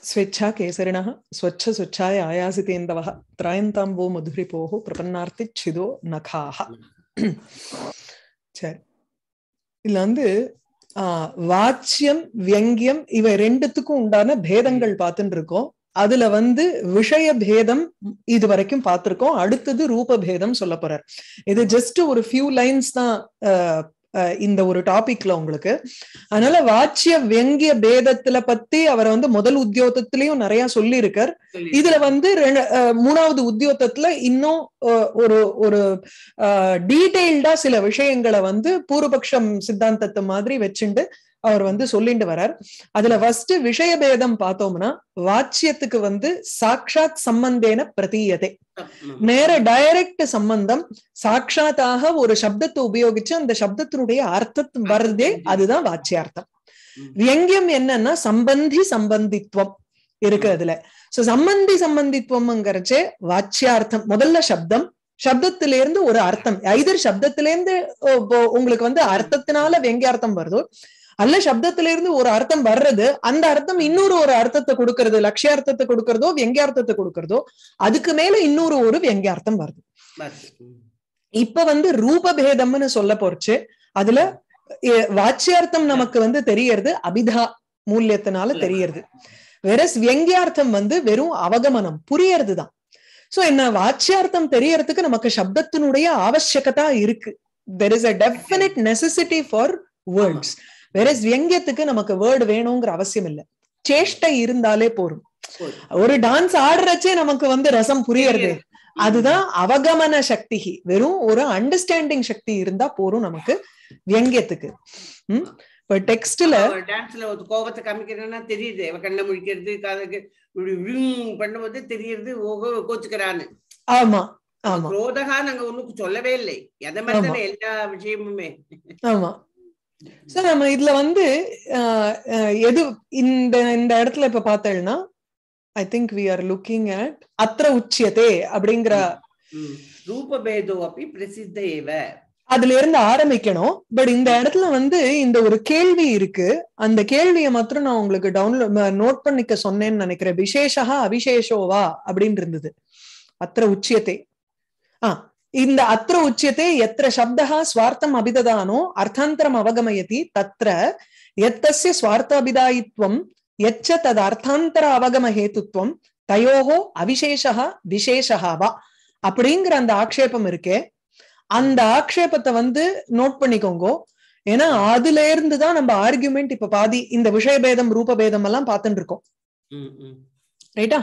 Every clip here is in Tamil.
स्वेच्छा केसरिणः स्वच्छ स्वच्छाय आयासितेन्दवः त्रायन्ताम्बो मधुरिपोः प्रपन्नार्த்திச்சிதோ நகாக சரி இதுல வந்து ஆஹ் வாச்சியம் வியங்கியம் இவை ரெண்டுத்துக்கும் உண்டான பேதங்கள் பார்த்துட்டு இருக்கோம் அதுல வந்து விஷய பேதம் இது வரைக்கும் பார்த்திருக்கோம் அடுத்தது ரூப பேதம் சொல்ல போறார் இது ஜஸ்ட் ஒரு ஃபியூ லைன்ஸ் தான் இந்த ஒரு டாபிக்ல உங்களுக்கு அதனால வாச்சிய வெங்கிய பேதத்துல பத்தி அவரை வந்து முதல் உத்தியோகத்திலயும் நிறைய சொல்லி இருக்கார் இதுல வந்து மூணாவது உத்தியோகத்துல இன்னும் ஒரு ஒரு டீடைல்டா சில விஷயங்களை வந்து பூர்வபக்ஷம் சித்தாந்தத்தை மாதிரி வச்சுண்டு அவர் வந்து சொல்லிட்டு வர்றார் அதுல ஃபர்ஸ்ட் விஷய பேதம் பார்த்தோம்னா வாச்சியத்துக்கு வந்து சாட்சாத் சம்பந்தேன பிரதீயதே நேர டைரக்ட் சம்பந்தம் சாட்சாத்தாக ஒரு சப்தத்தை உபயோகிச்சு அந்த சப்தத்தினுடைய அர்த்தம் வருதே அதுதான் வாச்சியார்த்தம் வியங்கியம் என்னன்னா சம்பந்தி சம்பந்தித்துவம் இருக்கு அதுல சோ சம்பந்தி சம்பந்தித்துவம்ங்கிறச்சே வாச்சியார்த்தம் முதல்ல சப்தம் சப்தத்திலிருந்து ஒரு அர்த்தம் ஐதர் சப்தத்திலேருந்து உங்களுக்கு வந்து அர்த்தத்தினால வெங்கியார்த்தம் வருதோ அல்ல சப்தத்தில இருந்து ஒரு அர்த்தம் வர்றது அந்த அர்த்தம் இன்னொரு ஒரு அர்த்தத்தை கொடுக்கறது லட்சியார்த்தத்தை கொடுக்கறதோ வெங்கியார்த்தத்தை கொடுக்கறதோ அதுக்கு மேல இன்னொரு ஒரு வெங்கியார்த்தம் வருது இப்ப வந்து ரூபபேதம்னு சொல்ல போறச்சு அதுல வாச்சியார்த்தம் நமக்கு வந்து தெரியறது அபிதா மூலியத்தினால தெரியறது வேற வெங்கியார்த்தம் வந்து வெறும் அவகமனம் புரியறதுதான் சோ என்ன வாச்சியார்த்தம் தெரியறதுக்கு நமக்கு சப்தத்தினுடைய ஆவசியகதா இருக்கு there is a definite necessity for words வேற வியங்கியத்துக்கு நமக்கு வேர்டு வேணுங்கிற அவசியம் இல்லை சேஷ்டை இருந்தாலே போரும் ஒரு டான்ஸ் ஆடுறச்சே நமக்கு வந்து ரசம் புரியறது அதுதான் அவகமன சக்தி வெறும் ஒரு அண்டர்ஸ்டாண்டிங் சக்தி இருந்தா போரும் நமக்கு வியங்கியத்துக்கு உம் இப்ப டெக்ஸ்ட்ல டான்ஸ்ல ஒரு கோபத்தை காமிக்கிறேன்னா தெரியுது இவ கண்ணை முழிக்கிறது காதுக்கு பண்ணும்போது தெரியுது கோச்சுக்கிறான்னு ஆமா ஆமா குரோதகா நாங்க ஒண்ணுக்கு சொல்லவே இல்லை எதை மாதிரி எல்லா விஷயமுமே ஆமா சார் நம்ம இதுல வந்து எது இந்த இந்த இடத்துல இப்ப பார்த்தேன்னா I think we are looking at அத்திர உச்சியதே அப்படிங்கிற ரூபபேதோ அப்படி பிரசித்த ஏவ அதுல இருந்து ஆரம்பிக்கணும் பட் இந்த இடத்துல வந்து இந்த ஒரு கேள்வி இருக்கு அந்த கேள்வியை மாத்திரம் நான் உங்களுக்கு டவுன்லோட் நோட் பண்ணிக்க சொன்னேன்னு நினைக்கிறேன் விசேஷா அவிசேஷோவா அப்படின்னு இருந்தது அத்திர உச்சியத்தை ஆஹ் இந்த அத்திர உச்சியத்தை எத்திர சப்தா ஸ்வார்த்தம் அபிததானோ அர்த்தாந்தரம் அவகமயதி தத்ர எத்தஸ்ய ஸ்வார்த்தாபிதாயித்வம் எச்ச தது அர்த்தாந்தர அவகம ஹேத்துவம் தயோகோ அவிசேஷா விசேஷா வா அப்படிங்கிற அந்த ஆக்ஷேபம் இருக்கே அந்த ஆக்ஷேபத்தை வந்து நோட் பண்ணிக்கோங்க ஏன்னா அதுல இருந்து தான் நம்ம ஆர்குமெண்ட் இப்ப பாதி இந்த விஷயபேதம் ரூபபேதம் எல்லாம் பார்த்துட்டு இருக்கோம் ரைட்டா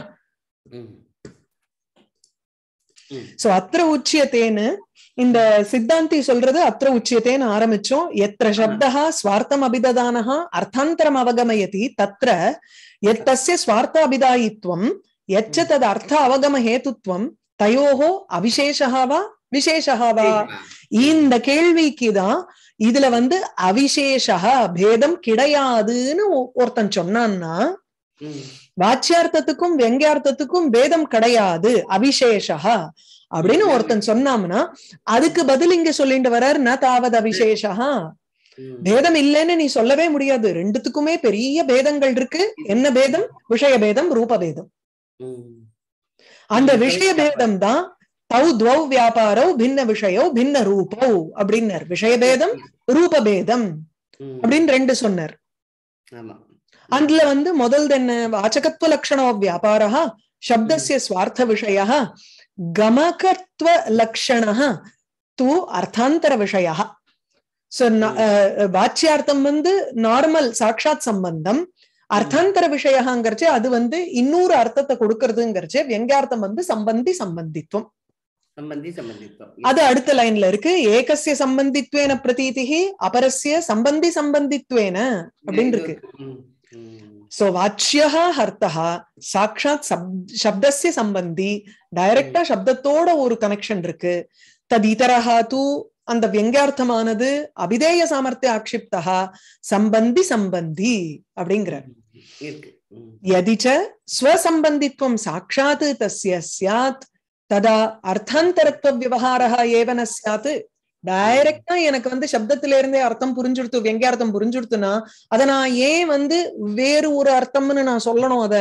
சோ அத்திர உச்சியத்தேன்னு இந்த சித்தாந்தி சொல்றது அத்திர உச்சியத்தேன்னு ஆரம்பிச்சோம் எத்திர சப்தா ஸ்வார்த்தம் அபிததானஹா அர்த்தாந்தரம் அவகமயதி தத்ர எத்தஸ்ய ஸ்வார்த்த அபிதாயித்வம் எச்ச தது அர்த்த அவகம ஹேத்துவம் தயோகோ அவிசேஷா வா விசேஷா வா இந்த கேள்விக்கு தான் இதுல வந்து அவிசேஷா பேதம் கிடையாதுன்னு ஒருத்தன் சொன்னான்னா வாச்சியார்த்தத்துக்கும் வெங்கியார்த்தத்துக்கும் பேதம் கிடையாது அவிசேஷா அப்படின்னு ஒருத்தன் சொன்னாம்னா அதுக்கு பதில் இங்க சொல்லிட்டு வர்றார் ந தாவது அவிசேஷா பேதம் இல்லைன்னு நீ சொல்லவே முடியாது ரெண்டுத்துக்குமே பெரிய பேதங்கள் இருக்கு என்ன பேதம் விஷய பேதம் ரூப பேதம் அந்த விஷய பேதம் தான் தௌ துவௌ வியாபாரோ பின்ன விஷயோ பின்ன ரூபோ அப்படின்னார் விஷயபேதம் ரூபபேதம் அப்படின்னு ரெண்டு சொன்னார் அதுல வந்து முதல் என்ன வாச்சகத்துவ லட்சணோ வியாபாரா சப்தசிய ஸ்வார்த்த விஷய கமகத்வ லட்சண தூ அர்த்தாந்தர விஷய சோ வாச்சியார்த்தம் வந்து நார்மல் சாட்சாத் சம்பந்தம் அர்த்தாந்தர விஷயங்கிறச்சு அது வந்து இன்னொரு அர்த்தத்தை கொடுக்கறதுங்கிறச்சு வெங்கியார்த்தம் வந்து சம்பந்தி சம்பந்தித்துவம் அது அடுத்த லைன்ல இருக்கு ஏகசிய சம்பந்தித்வேன பிரதீதிகி அபரஸ்ய சம்பந்தி சம்பந்தித்வேன அப்படின்னு இருக்கு சோ வாச்சியா ஹர்த்தா சாட்சாத் சப்தசிய சம்பந்தி டைரக்டா சப்தத்தோட ஒரு கனெக்ஷன் இருக்கு தத் இதரஹா தூ அந்த வியங்கியார்த்தமானது அபிதேய சாமர்த்திய ஆக்ஷிப்தா சம்பந்தி சம்பந்தி அப்படிங்கிற யதிச்ச ஸ்வசம்பந்தித்வம் சாட்சாத் தஸ்ய சியாத் ததா அர்த்தாந்தரத்துவ விவகாரா ஏவன சியாத் டைரக்டா எனக்கு வந்து சப்தத்தில இருந்தே அர்த்தம் புரிஞ்சுடுத்து வெங்கியார்த்தம் புரிஞ்சுடுத்துனா அத நான் ஏன் வந்து வேறு ஒரு அர்த்தம்னு நான் சொல்லணும் அத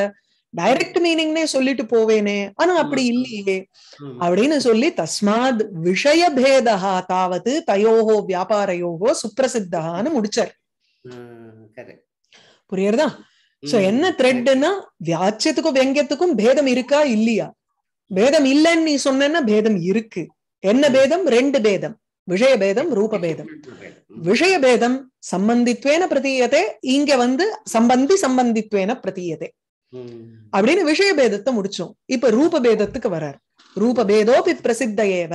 டைரக்ட் மீனிங்னே சொல்லிட்டு போவேனே ஆனா அப்படி ஆமா. இல்லையே ம். அப்படின்னு சொல்லி தஸ்மாத் விஷய பேதா தாவது தயோஹோ வியாபாரயோகோ சுப்பிரசித்தான்னு முடிச்சார் ம், correct. புரியுறதா சோ ம். என்ன த்ரெட்னா வியாச்சியத்துக்கும் வெங்கியத்துக்கும் பேதம் இருக்கா இல்லையா பேதம் இல்லைன்னு நீ சொன்னா பேதம் இருக்கு என்ன பேதம் ரெண்டு பேதம் விஷய பேதம் ரூப பேதம் ம். விஷய பேதம் சம்பந்தித்வேன பிரதீயதே இங்க வந்து சம்பந்தி சம்பந்தித்வேன பிரதீயதே ம். அப்படின்னு விஷய பேதத்தை முடிச்சோம் இப்ப ரூப பேதத்துக்கு வரார் ரூப பேதோபி பிரசித்த ஏவ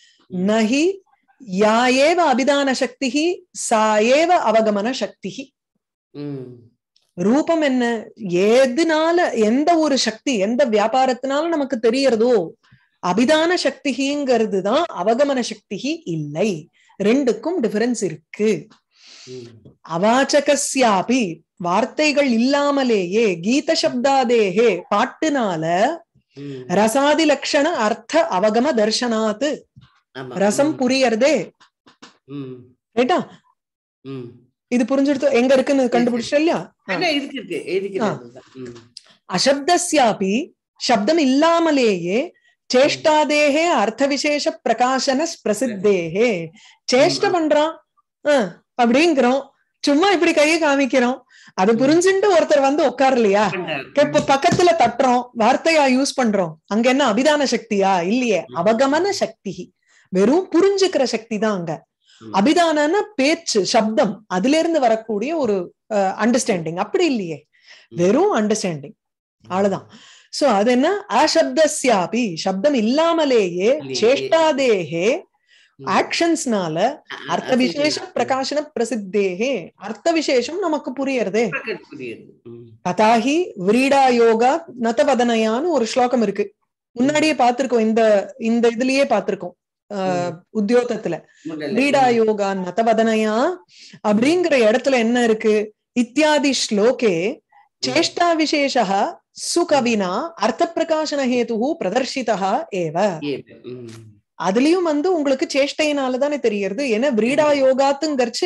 நஹி யா ஏவ அபிதான சக்தி சா ஏவ அவகமன சக்தி ம். ரூபம் என்ன எதுனால எந்த ஒரு சக்தி எந்த வியாபாரத்தினால நமக்கு தெரியறதோ அபிதான சக்திங்கிறது தான் அவகமன சக்தி இல்லை ரெண்டுக்கும் டிஃபரன்ஸ் இருக்கு ம். அவாச்சகஸ்யாபி வார்த்தைகள் இல்லாமலேயே கீத சப்தாதேகே பாட்டுனால ம். ரசாதி லட்சண அர்த்த அவகம தர்ஷனாத் ஆமா. ரசம் ம். புரியறதே ம். ரைட்டா ம். இது புரிஞ்சுடுத்து எங்க இருக்குன்னு கண்டுபிடிச்சா இல்லையா ஆ. இல்ல, இருக்கு இருக்கு இருக்கிறது ஆ. அதுதான். ம். அசப்தஸ்யாபி சப்தம் இல்லாமலேயே சேஷ்டாதேகே அர்த்த விசேஷ பிரகாசன பிரசித்தேகே சேஷ்ட ம். பண்றான் ஆ, அப்படிங்கிறோம் சும்மா இப்படி கையை காமிக்கிறோம் அது ம். புரிஞ்சுட்டு ஒருத்தர் வந்து உட்காரலையா பண்றாரு. இப்ப பக்கத்துல தட்டுறோம் வார்த்தையா யூஸ் பண்றோம் அங்க என்ன அபிதான சக்தியா இல்லையே அவகமன சக்தி வெறும் புரிஞ்சுக்கிற சக்தி தான் அங்க ம். அபிதானன பேச்சு சப்தம் அதுல இருந்து வரக்கூடிய ஒரு அண்டர்ஸ்டாண்டிங் அப்படி இல்லையே வெறும் அண்டர்ஸ்டாண்டிங் அவ்வளவுதான் சோ அது என்ன அசப்தஸ்யாபி சப்தம் இல்லாமலேயே இல்லையே. சேஷ்டாதேகே ம். ஆக்ஷன்ஸ்னால அர்த்த அது விசேஷ சரி. பிரகாசன பிரசித்தேகே அர்த்த விசேஷம் நமக்கு புரியறதே பிரகட் புரியுது. ம். ததாஹி விரீடா யோகா நதவதனயான்னு ஒரு ஸ்லோகம் இருக்கு முன்னாடியே பார்த்திருக்கோம் இந்த இந்த இதுலயே பார்த்திருக்கோம் ஆஹ் உத்தியோகத்துல முதல்ல. விரீடா யோகா நதவதனயா அப்படிங்கிற இடத்துல என்ன இருக்கு இத்தியாதி ஸ்லோகே சேஷ்டா விசேஷா சுகவினா அர்த்த பிரகாசன ஹேது பிரதர்ஷிதா ஏவ ஏது. ம். அதுலயும் வந்து உங்களுக்கு சேஷ்டையினால தானே தெரியறது ஏன்னா விரீடா யோகாத்துங்கரிச்சு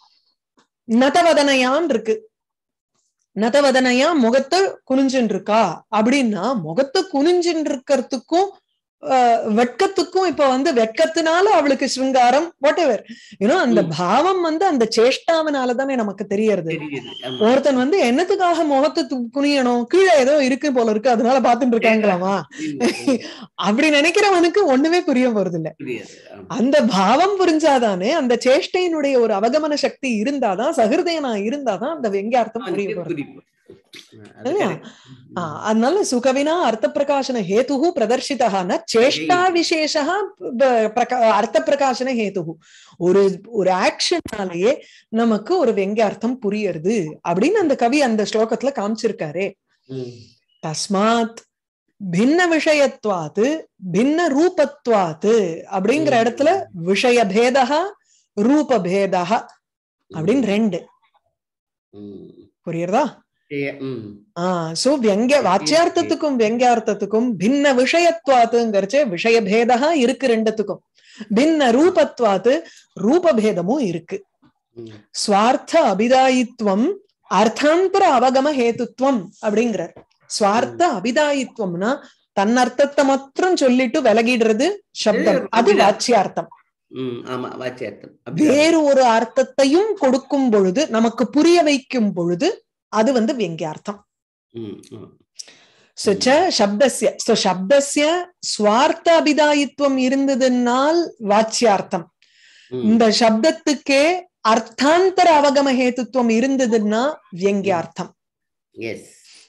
நதவதனையான் இருக்கு நதவதனையா முகத்தை குனிஞ்சுன்னு இருக்கா அப்படின்னா முகத்தை குனிஞ்சுன்னு இருக்கிறதுக்கும் ஆஹ், வெட்கத்துக்கும் இப்ப வந்து வெட்கத்தினால அவளுக்கு சிருங்காரம் வாட் எவர் ஏன்னா அந்த ம். பாவம் வந்து அந்த சேஷ்டாவினால தானே நமக்கு தெரியறது தெரியுது. ஆமா. ஒருத்தன் வந்து என்னத்துக்காக முகத்தை து- குனியணும் கீழே ஏதோ இருக்கு போல இருக்கு அதனால பாத்துட்டு இருக்காங்களாமா ம். ம். அப்படி நினைக்கிறவனுக்கு ஒண்ணுமே புரிய போறது இல்ல புரியுது. ஆமா. அந்த பாவம் புரிஞ்சாதானே அந்த சேஷ்டையினுடைய ஒரு அவகமன சக்தி இருந்தாதான் சகிருதயனா இருந்தாதான் அந்த வெங்கியார்த்தம் புரிய அவனுக்கு போறது புரியும். அது இல்லையா? correct. ஆ, அதனால சுகவினா அர்த்த பிரகாசன ஹேது பிரதர்ஷிதா ந சேஷ்டா விசேஷா ப- பிரகா- அர்த்த பிரகாசன ஹேது ஒரு ஒரு ஆக்ஷன்னாலேயே நமக்கு ஒரு வெங்கியார்த்தம் புரியறது அப்படின்னு அந்த கவி அந்த ஸ்லோகத்துல காமிச்சிருக்காரே ம். தஸ்மாத் பின்ன விஷயத்வாத்து பின்ன ரூபத்வாத்து அப்படிங்கிற ம். இடத்துல விஷய பேதா ரூப பேதா அப்படின்னு ரெண்டு ம். புரியுறதா சரி. ம். ஆஹ் சோ வெங்க வாச்சியார்த்தத்துக்கும் வெங்கியார்த்தத்துக்கும் பின்ன விஷயத்வாத்துங்கிறச்சே விஷய பேதா இருக்கு ரெண்டுத்துக்கும் பின்ன ரூபத்வாத்து ரூபபேதமும் இருக்கு ம். ஸ்வார்த்த அபிதாயித்வம் அர்த்தாந்தர அவகம ஹேத்துத்வம் அப்படிங்கிறார் ஸ்வார்த்த அபிதாயித்வம்னா தன் அர்த்தத்தை மாத்திரம் சொல்லிட்டு விலகிடுறது சப்தம் அது அபிதா- வாச்சியார்த்தம் ம். ஆமா வாச்சியார்த்தம். அப்படிதான். வேறு ஒரு அர்த்தத்தையும் கொடுக்கும் பொழுது நமக்கு புரிய வைக்கும் பொழுது அது வந்து வெங்கியார்த்தம் ம். ம். So, ச சப்தஸ்ய so சப்தஸ்ய ஸ்வார்த்த அபிதாயித்வம் இருந்ததுனால் வாச்சியார்த்தம் ம். இந்த சப்தத்துக்கே அர்த்தாந்தர அவகம ஹேத்துவம் இருந்ததுன்னா வியங்கியார்த்தம் Yes.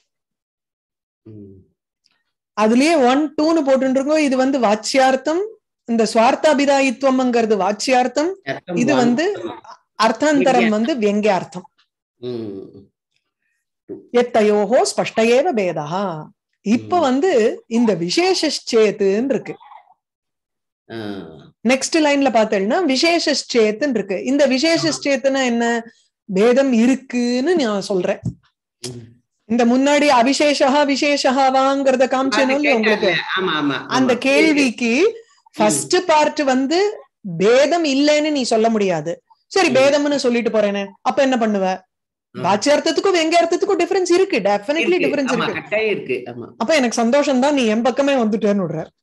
ம். அதுலயே ஒன் டூன்னு போட்டு இருக்கோம் இது வந்து வாச்சியார்த்தம் இந்த ஸ்வார்த்த அபிதாயித்வம்ங்கிறது வாச்சியார்த்தம் அர்த்தம் இது one. வந்து அர்த்தாந்தரம் வந்து வியங்கியார்த்தம் ம். எத்தையோஹோ ஸ்பஷ்டயேவ பேதா இப்ப ம். வந்து இந்த விசேஷேத்துன்னு இருக்கு ஆ. நெக்ஸ்ட் லைன்ல பார்த்தேன்னா விசேஷேத்துன்னு இருக்கு இந்த விசேஷேத்துனா என்ன பேதம் இருக்குன்னு நான் சொல்றேன் ம். இந்த முன்னாடி அவிசேஷா விசேஷாவாங்கிறத காமிச்சேனோ இல்லையா உங்களுக்கு ஆமா ஆமா அந்த ஆமா. கேள்விக்கு ஃபர்ஸ்ட் பார்ட் வந்து பேதம் இல்லைன்னு நீ சொல்ல முடியாது சரி ம். பேதம்னு சொல்லிட்டு போறேனே அப்ப என்ன பண்ணுவ வாச்சியார்த்தத்துக்கும் வெங்கார்த்தத்துக்கும் டிஃபரன்ஸ் இருக்கு டெஃபினெட்லி இருக்கு. டிஃபரன்ஸ் ஆமா, இருக்கு கட்டாயம் இருக்கு ஆமா அப்ப எனக்கு சந்தோஷம் தான் நீ என் பக்கமே வந்துட்டேன்னு விடுறார்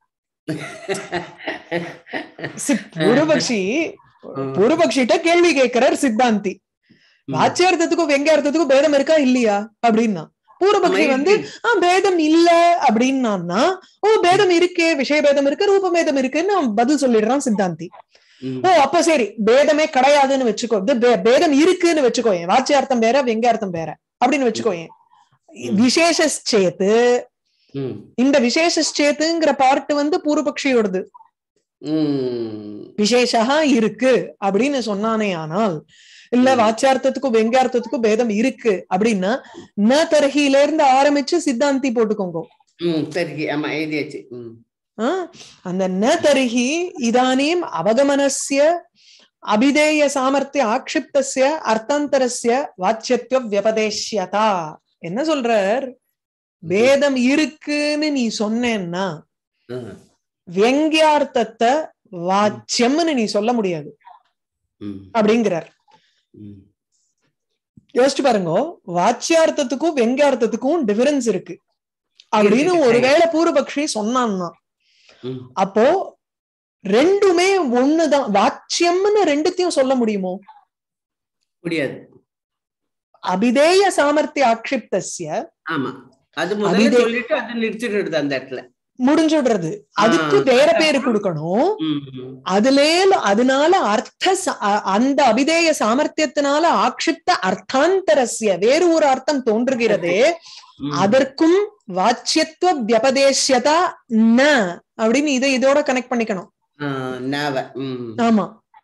சி- பூர்வபக்ஷி ம். பூர்வபக்ஷிட்ட கேள்வி கேட்கிறார் சித்தாந்தி ம். வாச்சியார்த்தத்துக்கும் வெங்கார்த்தத்துக்கும் பேதம் இருக்கா இல்லையா அப்படின்னா பூர்வபக்ஷி ஆமா, வந்து இருக்கு. ஆ பேதம் இல்ல அப்படின்னான்னா ஓ பேதம் இருக்கே விஷய பேதம் இருக்கு ரூபபேதம் இருக்குன்னு அவன் பதில் சொல்லிடுறான் சித்தாந்தி ம். ஓ அப்ப சரி பேதமே கிடையாதுன்னு வச்சுக்கோ இது பே- பேதம் இருக்குன்னு வச்சுக்கோயேன் வாச்சியார்த்தம் வேற வெங்கார்த்தம் வேற அப்படின்னு வச்சுக்கோயேன் ம். விசேஷேத்து ம். இந்த விசேஷேத்துங்கிற பார்ட் வந்து பூர்வபக்ஷியோடது ம். விசேஷா இருக்கு அப்படின்னு சொன்னானே ஆனால் இல்ல ம். வாச்சியார்த்தத்துக்கும் வெங்கார்த்தத்துக்கும் பேதம் இருக்கு அப்படின்னா ந தரகில இருந்து ஆரம்பிச்சு சித்தாந்தி போட்டுக்கோங்க ம். சரி ஆமா எழுதியாச்சு ம். ஆ? அந்த ந தருகி இதானீம் அவகமனஸ்ய அபிதேய சாமர்த்திய ஆக்ஷிப்தஸ்ய அர்த்தாந்தரஸ்ய வாச்சியத்துவ வியபதேஷ்யதா என்ன சொல்றார் வேதம் இருக்குன்னு நீ சொன்னேன்னா ஆ. வெங்கியார்த்தத்தை வாச்சியம்னு நீ சொல்ல முடியாது ம். அப்படிங்கிறார் ம். யோசிச்சு பாருங்க வாச்சியார்த்தத்துக்கும் வெங்கியார்த்தத்துக்கும் டிஃபரன்ஸ் இருக்கு அப்படின்னு இருக்கு. ஒருவேளை பூர்வபக்ஷி சொன்னான்னா ம். அப்போ ரெண்டுமே ஒண்ணுதான் வாச்சியம்னு ரெண்டுத்தையும் சொல்ல முடியுமோ முடியாது அபிதேய சாமர்த்திய ஆக்ஷிப்தஸ்ய ஆமா அது முதல்ல அதுதே- சொல்லிட்டு அது நிறுத்திடுறது அந்த இடத்துல முடிஞ்சுடுறது அதுக்கு ஆ. வேற பேரு கொடுக்கணும் ம். ம். அதுலே அதனால அர்த்த ச- அ- அந்த அபிதேய சாமர்த்தியத்தினால ஆக்ஷிப்த அர்த்தாந்தரஸ்ய வேறு ஒரு அர்த்தம் தோன்றுகிறதே ம். அதற்கும் வாச்சியத்துவ வியபதேஷ்யதா ந அப்படின்னு இதை இதோட கனெக்ட் பண்ணிக்கணும் ஆ, நாவ ம். ஆமா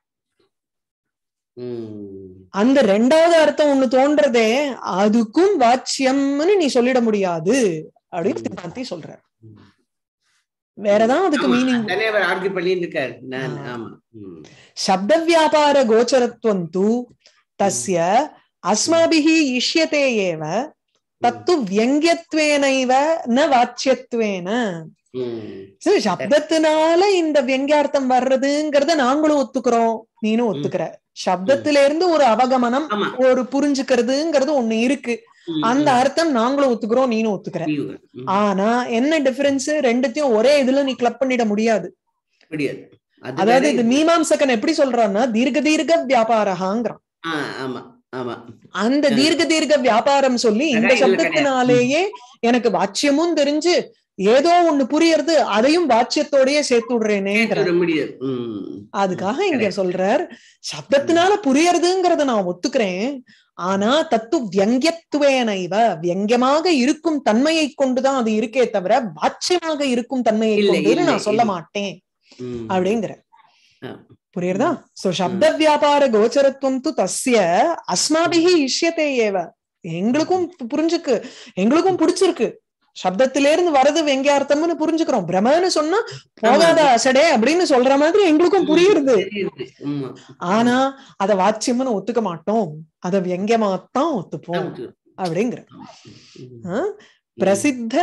ம். அந்த ரெண்டாவது அர்த்தம் ஒண்ணு தோன்றதே அதுக்கும் வாச்சியம்னு நீ சொல்லிட முடியாது அப்படின்னு ம். சித்தாந்தி சொல்றார் ம். வேறதான் அதுக்கு ஆமா, மீனிங் அதானே அவர் ஆர்கியூ பண்ணிட்டு இருக்காரு நான் ஆ. ஆமா ம். சப்த வியாபார கோச்சரத்துவம் தூ தஸ்ய அஸ்மாபிः இஷ்யதே ஏவ தத்து வியங்கியத்வேனைவ ந வாச்சியத்வேன ம். சரி சப்தத்தினால இந்த வியங்கியார்த்தம் வர்றதுங்கிறத நாங்களும் ஒத்துக்கிறோம் நீனும் ஒத்துக்கிற சப்தத்தில இருந்து ஒரு அவகமனம் ஆமா ஒரு புரிஞ்சுக்கிறதுங்கிறது ஒண்ணு இருக்கு ம், அந்த ம். அர்த்தம் நாங்களும் ஒத்துக்கிறோம் நீனும் ஒத்துக்கிற நீ- ம். ஆனா என்ன டிஃபரன்ஸ் ரெண்டுத்தையும் ஒரே இதுல நீ கிளப் பண்ணிட முடியாது முடியாது அது அதாவது வேற இது இது. மீமாம்சகன் எப்படி சொல்றான்னா தீர்க்க தீர்க்க வியாபாரகாங்கிறான் ஆ, ஆமா ஆமா அந்த ம். தீர்க்க தீர்க்க வியாபாரம் சொல்லி இந்த அதான் இதுல சப்தத்தினாலேயே எனக்கு வாச்சியமும் தெரிஞ்சு ஏதோ ஒண்ணு புரியறது அதையும் வாச்சியத்தோடயே சேர்த்து விடுறேனேங்கிற கேட்டுவிட முடியாது ம். அதுக்காக இங்க சொல்றார் சப்தத்தினால புரியறதுங்கிறத நான் ஒத்துக்கிறேன் ஆனா தத்து வியங்கியத்துவேனைவ வியங்கியமாக இருக்கும் தன்மையை கொண்டுதான் அது இருக்கே தவிர வாச்சியமாக இருக்கும் தன்மையை இல்லை, கொண்டுன்னு இல்லை, நான் சொல்ல இல்லை. மாட்டேன் ம். அப்படிங்கிற ஆ. புரியுறதா சோ சப்த வியாபார கோச்சரத்துவம் து தஸ்ய அஸ்மாபிஹி இஷ்யத்தே ஏவ எங்களுக்கும் பு- புரிஞ்சுக்கு எங்களுக்கும் பிடிச்சிருக்கு சப்தத்தில இருந்து வரது வெங்கியார்த்தம்னு புரிஞ்சுக்கிறோம் பிரம்மன்னு சொன்னா போகாத அசடே அப்படின்னு சொல்ற மாதிரி எங்களுக்கும் புரியுது தெரியுது. ஆமா. ஆனா அத வாச்சியம்னு ஒத்துக்க மாட்டோம் அத வியங்கியமாத்தான் ஒத்துப்போம் ஆமா. அப்படிங்கிற ம். ஆ? பிரசித்த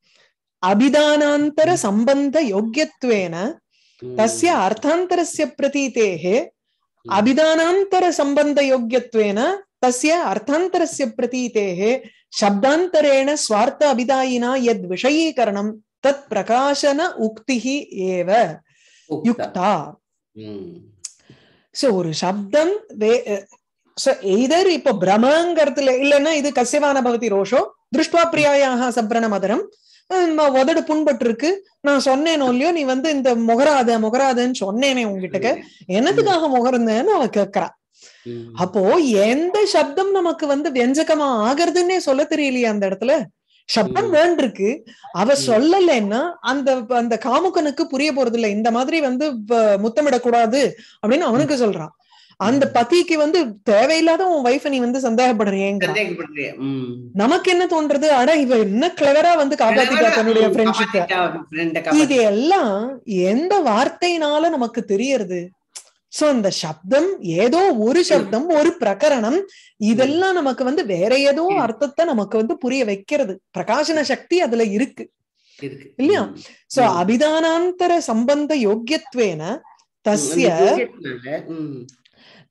அபிதானாந்தர சம்பந்த யோக்கியத்வேன ம். तस्य अर्थान्तरस्य प्रतीतेः ம். अभिधानान्तरसम्बन्धयोग्यत्वेन तस्य अर्थान्तरस्य प्रतीतेः शब्दान्तरेण स्वार्थ अभिधायिना यद् विषयीकरणं तत् प्रकाशन उक्तिः एव உக்தா. युक्ता ம். சோ ஒரு சப்தம் சோ எய்தர் இப்போ பிரமங்கிறதுல இல்லைன்னா இது கசியவான பவதி ரோஷோ திருஷ்டுவா பிரியாயாக சப்ரண மதரம் உதடு புண்பட்டு இருக்கு நான் சொன்னேனோ இல்லையோ நீ வந்து இந்த முகராத முகராதன்னு சொன்னேனே உங்ககிட்ட என்னத்துக்காக முகர்ந்தேன்னு அவ கேக்குறா ம். அப்போ எந்த சப்தம் நமக்கு வந்து வியஞ்சகமா ஆகிறதுன்னே சொல்ல தெரியலையே அந்த இடத்துல சப்தம் ம். வேண்டிருக்கு அவ ம். சொல்லலைன்னா அந்த அந்த காமுகனுக்கு புரிய போறது இல்ல இந்த மாதிரி வந்து வ- முத்தமிடக்கூடாது அப்படின்னு அவனுக்கு சொல்றான் அந்த ம். பத்திக்கு வந்து தேவையில்லாத உன் வைஃப நீ வந்து சந்தேகப்படுறியேங்கிற சந்தேகப்படுறியா? ம். நமக்கு என்ன தோன்றது அட இவ என்ன கிளவரா வந்து காப்பாத்திட்டா தன்னுடைய ம், ஃப்ரெண்ட்ஷிப்ப காப்பாத்திட்டா, friend அ இது காப்பாத்திட்டா. எல்லாம் எந்த வார்த்தையினால நமக்கு தெரியறது சோ அந்த சப்தம் ஏதோ ஒரு சப்தம் ஒரு பிரகரணம் இதெல்லாம் நமக்கு வந்து வேற ஏதோ ம். அர்த்தத்தை நமக்கு வந்து புரிய வைக்கிறது பிரகாசன சக்தி அதுல இருக்கு இருக்கு. இல்லையா? ம். சோ ம். அபிதானாந்தர சம்பந்த யோக்கியத்வேன ம், தஸ்ய அந்த யோகியத்தினால, ம்.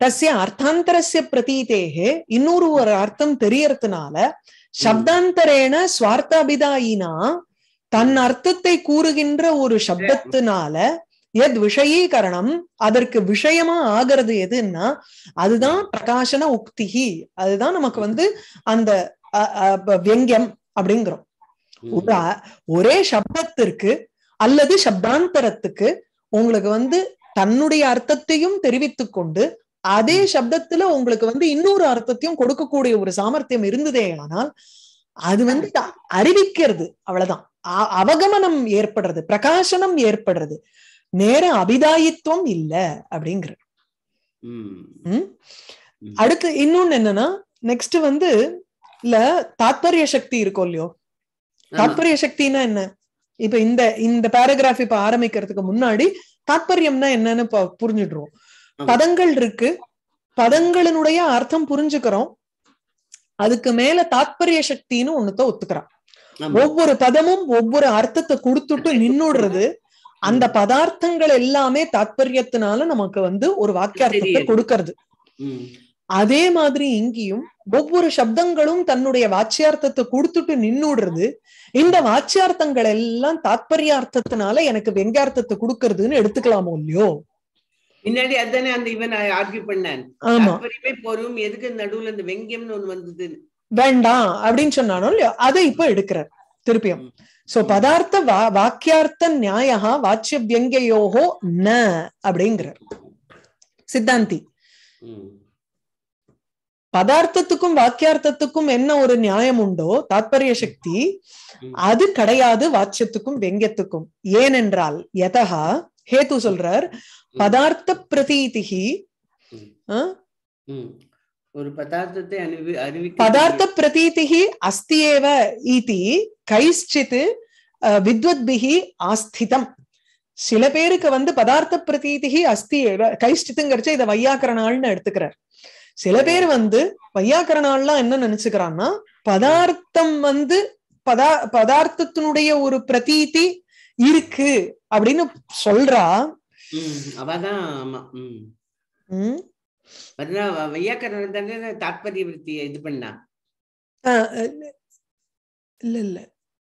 தஸ்ய அர்த்தாந்தரஸ்ய பிரதீதேகே இன்னொரு ஒரு அர்த்தம் தெரியறதுனால சப்தாந்தரேன சுவார்த்தாபிதாயினா தன் அர்த்தத்தை கூறுகின்ற ஒரு சப்தத்தினால எத் விஷயீகரணம் அதற்கு விஷயமா ஆகிறது எதுன்னா அதுதான் பிரகாசன உக்திகி அதுதான் நமக்கு வந்து அந்த அ, அ, ப- வியங்கியம் அப்படிங்கிறோம் ஒரு அ- ஒரே சப்தத்திற்கு அல்லது சப்தாந்தரத்துக்கு உங்களுக்கு வந்து தன்னுடைய அர்த்தத்தையும் தெரிவித்துக் கொண்டு அதே சப்தத்துல உங்களுக்கு வந்து இன்னொரு அர்த்தத்தையும் கொடுக்கக்கூடிய ஒரு சாமர்த்தியம் இருந்ததே ஆனால் அது வந்து த- அறிவிக்கிறது அவ்வளவுதான் அ- அவகமனம் ஏற்படுறது பிரகாசனம் ஏற்படுறது நேர அபிதாயித்துவம் இல்ல அப்படிங்கிற ம். ம்? ம். அடுத்து இன்னொன்னு என்னன்னா நெக்ஸ்ட் வந்து இல்ல தாத்பரிய சக்தி இருக்கும் இல்லையோ ஆமா. தாத்பரிய சக்தினா என்ன இப்ப இந்த இந்த பேராகிராஃப் இப்ப ஆரம்பிக்கிறதுக்கு முன்னாடி தாத்பரியம்னா என்னன்னு ப- புரிஞ்சுடுறோம் ஆமா. பதங்கள் இருக்கு பதங்களினுடைய அர்த்தம் புரிஞ்சுக்கிறோம் அதுக்கு மேல தாத்பரிய சக்தின்னு ஒண்ணுத்த ஒத்துக்கிறான் ஆமா. ஒவ்வொரு பதமும் ஒவ்வொரு அர்த்தத்தை கொடுத்துட்டு நின்னுடுறது அந்த பதார்த்தங்கள் எல்லாமே தாத்பரியத்தினால நமக்கு வந்து ஒரு வாக்கியார்த்தத்தை தெரியுது. கொடுக்கறது ம். அதே மாதிரி இங்கேயும் ஒவ்வொரு சப்தங்களும் தன்னுடைய வாச்சியார்த்தத்தை கொடுத்துட்டு நின்னுடுறது இந்த வாச்சியார்த்தங்கள் எல்லாம் தாத்பரியார்த்தத்தினால எனக்கு வெங்கார்த்தத்தை கொடுக்கறதுன்னு எடுத்துக்கலாமோ இல்லையோ முன்னாடி அதானே அந்த இவன் ஆர்கியூ பண்ணான் ஆமா தாற்பயமே போரும் எதுக்கு நடுவுல இந்த வெங்கியம்னு ஒண்ணு வந்தது வேண்டாம் அப்படின்னு சொன்னானோ இல்லையோ அதை இப்ப எடுக்கிறார் திருப்பியும் சோ பதார்த்த வா வாக்கியார்த்த நியாயா வாச்சிய வியங்கயோகோ ந அப்படிங்கிறார் சித்தாந்தி ம். பதார்த்தத்துக்கும் வாக்கியார்த்தத்துக்கும் என்ன ஒரு நியாயம் உண்டோ தாத்பரிய சக்தி ம். அது கிடையாது வாச்சியத்துக்கும் வெங்கியத்துக்கும் ஏனென்றால் யதா ஹேத்து சொல்றார் பதார்த்த பிரதீதிகி ம். ஆ? ம். ஒரு பதார்த்தத்தை அனுவி அறிவிக்க பதார்த்த பிரதீதிகி அஸ்தி ஏவ இதி கைஷ்சித் அஹ், வித்வத்பிகி ஆஸ்திதம் சில பேருக்கு வந்து பதார்த்த பிரதீதிகி அஸ்தி ஏவ கைஷ்டித்துங்கிறச்ச இதை வையாக்கரணாள்னு எடுத்துக்கிறார் சில பேர் வந்து வையாக்கரணாள்லாம் என்ன நினைச்சுக்கிறான்னா பதார்த்தம் வந்து பதா பதார்த்தத்தினுடைய ஒரு பிரதீதி இருக்கு அப்படின்னு சொல்றா ம். அவதான் ஆமா ம் உம் அதுதான் வ- வையாக்கரணன் தானே தாத்பரிய விருத்தியை இது பண்ணா ஆஹ் இல்ல இல்ல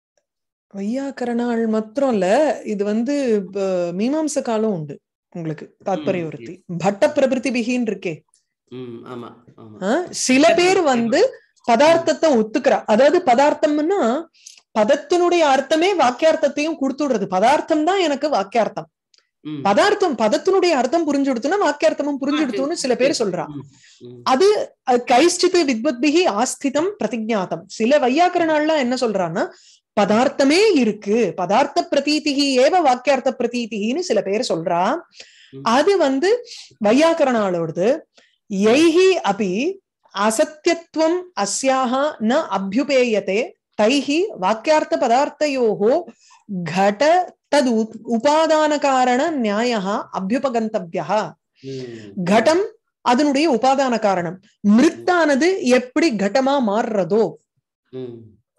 வையாக்கரணாள் மாத்திரம் இல்ல இது வந்து ப- மீமாம்ச காலம் உண்டு உங்களுக்கு தாத்பரிய ம், விருத்தி பட்ட பிரபிருத்தி பிகின்னு இருக்கே ம் ஆமா ஆமா ஆஹ் சில பேர் வந்து பதார்த்தத்தை ஒத்துக்கிறா அதாவது பதார்த்தம்னா பதத்தினுடைய அர்த்தமே வாக்கியார்த்தத்தையும் கொடுத்துடுறது பதார்த்தம் தான் எனக்கு வாக்கியார்த்தம் ம். பதார்த்தம் பதத்தினுடைய அர்த்தம் புரிஞ்சுடுத்துன்னா வாக்கியார்த்தமும் புரிஞ்சுடுத்துன்னு சில பேர் சொல்றா ம், ம். அது அஹ், கைஷ்டித் வித்வத்பிகி ஆஸ்திதம் பிரதிஜாதம் சில வையாக்கரணாள்லாம் என்ன சொல்றான்னா பதார்த்தமே இருக்கு பதார்த்த பிரதீதிகி ஏவ வாக்கியார்த்த பிரதீதிகின்னு சில பேர் சொல்றா ம். அது வந்து வையாக்கரணாளோடது யைஹி அபி அசத்தியத்துவம் அஸ்யாக ந அபியுபேயதே தைஹி வாக்கியார்த்த பதார்த்தயோகோ घट तद् उप- உபாதான காரண நியாய அபியுபகந்தவியா ம். கடம் அதனுடைய உபாதான காரணம் மிருத்தானது எப்படி கடமா மாறுறதோ ம்.